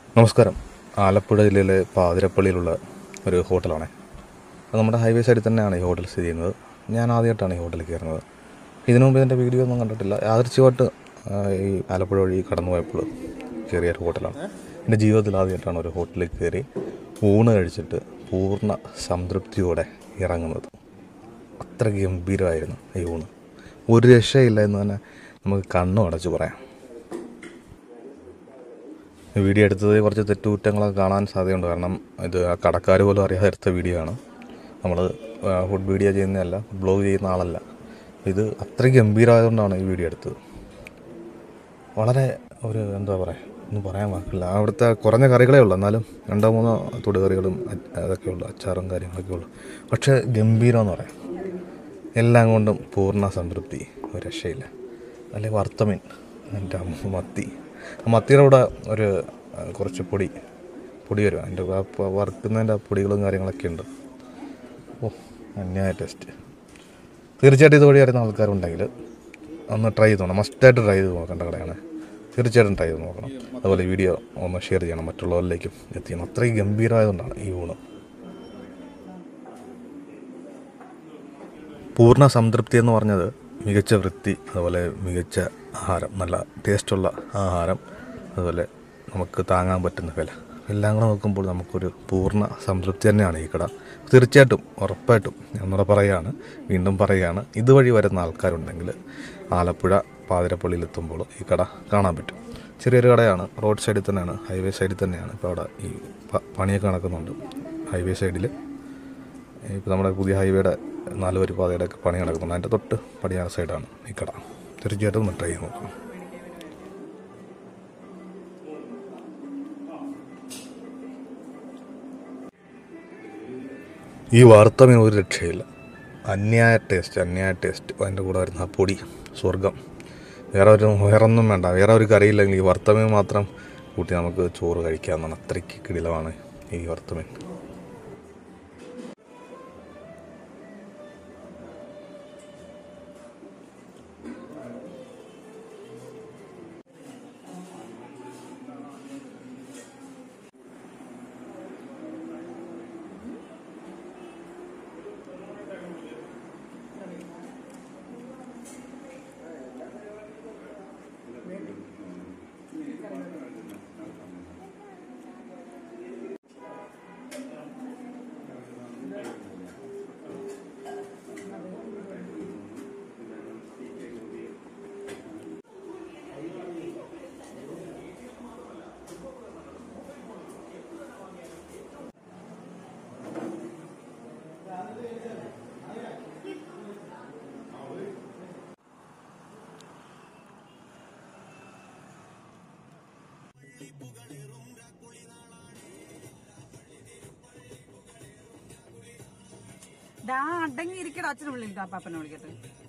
നമസ്കാരം ആലപ്പുഴ ജില്ലയിലെ പാതിരപ്പള്ളിയിലുള്ള ഒരു ഹോട്ടലാണ് അത് നമ്മുടെ ഹൈവേ സൈഡിൽ തന്നെയാണ് ഈ ഹോട്ടൽ സ്ഥിതി ചെയ്യുന്നത് ഞാൻ ആദ്യമായിട്ടാണ് ഈ ഹോട്ടലിൽ കയറുന്നത് ഇതിനു മുമ്പ് ഇതിൻ്റെ വീഡിയോ ഒന്നും കണ്ടിട്ടില്ല യാദൃച്ഛമായിട്ട് ആ, ഈ ആലപ്പുഴ വഴി കടന്നു പോയപ്പോൾ കയറിയ ഒരു ഹോട്ടലാണ് എൻ്റെ ജീവിതത്തിൽ ആദ്യമായിട്ടാണ് ഒരു ഹോട്ടലിൽ കയറി ഊണ് കഴിച്ചിട്ട് പൂർണ്ണ സംതൃപ്തിയോടെ ഇറങ്ങുന്നത് അത്ര ഗംഭീരമായിരുന്നു ഈ ഊണ് ഒരു രക്ഷയില്ല എന്ന് തന്നെ നമുക്ക് കണ്ണും അടച്ചു പറയാം ഈ വീഡിയോ എടുത്തത് കുറച്ച് തെറ്റുകുറ്റങ്ങളൊക്കെ കാണാൻ സാധ്യതയുണ്ട് കാരണം ഇത് ആ കടക്കാർ പോലും അറിയാതെ എടുത്ത വീഡിയോ ആണ് നമ്മൾ ഫുഡ് വീഡിയോ ചെയ്യുന്നതല്ല ബ്ലോഗ് ചെയ്യുന്ന ആളല്ല ഇത് അത്രയും ഗംഭീരമായതുകൊണ്ടാണ് ഈ വീഡിയോ എടുത്തത് വളരെ ഒരു എന്താ പറയുക ഒന്നും പറയാൻ വാക്കില്ല അവിടുത്തെ കുറഞ്ഞ കറികളേ ഉള്ളൂ എന്നാലും രണ്ടോ മൂന്നോ തൊടുകറികളും അ- അതൊക്കെ ഉള്ളൂ അച്ചാറും കാര്യങ്ങളൊക്കെ ഉള്ളൂ പക്ഷേ ഗംഭീരം എന്ന് പറയാം എല്ലാം കൊണ്ടും പൂർണ്ണ സംതൃപ്തി ഒരു രക്ഷയില്ല അല്ലെങ്കിൽ വറുത്തമീൻ എൻ്റെ അമ്മ മത്തി ആ മത്തിയുടെ കൂടെ ഒരു ആ, കുറച്ച് പൊടി പൊടി വരും അതിൻ്റെ ആ പ- വറുക്കുന്നതിൻ്റെ ആ പൊടികളും കാര്യങ്ങളൊക്കെ ഉണ്ട് ഓ അന്യായ ടേസ്റ്റ് തീർച്ചയായിട്ടും ഇതുവഴി അറിയുന്ന ആൾക്കാരുണ്ടെങ്കിൽ ഒന്ന് ട്രൈ ചെയ്ത് നോക്കണം മസ്റ്റായിട്ട് ട്രൈ ചെയ്ത് നോക്കേണ്ട കടയാണ് തീർച്ചയായിട്ടും ട്രൈ ചെയ്ത് നോക്കണം അതുപോലെ ഈ വീഡിയോ ഒന്ന് ഷെയർ ചെയ്യണം മറ്റുള്ളവരിലേക്കും എത്തിക്കണം അത്രയും ഗംഭീരമായതുകൊണ്ടാണ് ഈ ഊണ് പൂർണ്ണ സംതൃപ്തി എന്ന് പറഞ്ഞത് മികച്ച വൃത്തി അതുപോലെ മികച്ച ആഹാരം നല്ല ടേസ്റ്റുള്ള ആഹാരം അതുപോലെ നമുക്ക് താങ്ങാൻ പറ്റുന്ന വില എല്ലാം കൂടെ നോക്കുമ്പോൾ നമുക്കൊരു പൂർണ്ണ സംതൃപ്തി തന്നെയാണ് ഈ കട തീർച്ചയായിട്ടും ഉറപ്പായിട്ടും എന്നൂടെ പറയുകയാണ് വീണ്ടും പറയുകയാണ് ഇതുവഴി വരുന്ന ആൾക്കാരുണ്ടെങ്കിൽ ആലപ്പുഴ പാതിരപ്പള്ളിയിൽ എത്തുമ്പോൾ ഈ കട കാണാൻ പറ്റും ചെറിയൊരു കടയാണ് റോഡ് സൈഡിൽ തന്നെയാണ് ഹൈവേ സൈഡിൽ തന്നെയാണ് ഇപ്പോൾ അവിടെ ഈ പ- പണിയൊക്കെ നടക്കുന്നുണ്ട് ഹൈവേ സൈഡിൽ ഇപ്പോൾ നമ്മുടെ പുതിയ ഹൈവേയുടെ നാലുവരി പാതയുടെ ഒക്കെ പണി നടക്കുന്നുണ്ട് അതിൻ്റെ തൊട്ട് പടിഞ്ഞാറ് സൈഡാണ് ഈ കട തീർച്ചയായിട്ടും ഒന്ന് ട്രൈ ചെയ്ത് നോക്കണം ഈ വറുത്ത മീൻ ഒരു രക്ഷയില്ല അന്യായ ടേസ്റ്റ് അന്യായ ടേസ്റ്റ് അതിൻ്റെ കൂടെ വരുന്ന ആ പൊടി സ്വർഗം വേറെ ഒരു വേറെ ഒന്നും വേണ്ട വേറെ ഒരു കറിയില്ലെങ്കിൽ ഈ വറുത്ത മീൻ മാത്രം കൂട്ടി നമുക്ക് ചോറ് കഴിക്കാമെന്നാണ് അത്രയ്ക്ക് കിടിലമാണ് ഈ വറുത്ത മീൻ ഡാ അടങ്ങി ഇരിക്കട അച്ഛനെ വിളിക്കാം പാപ്പനെ വിളിക്കട്ടെ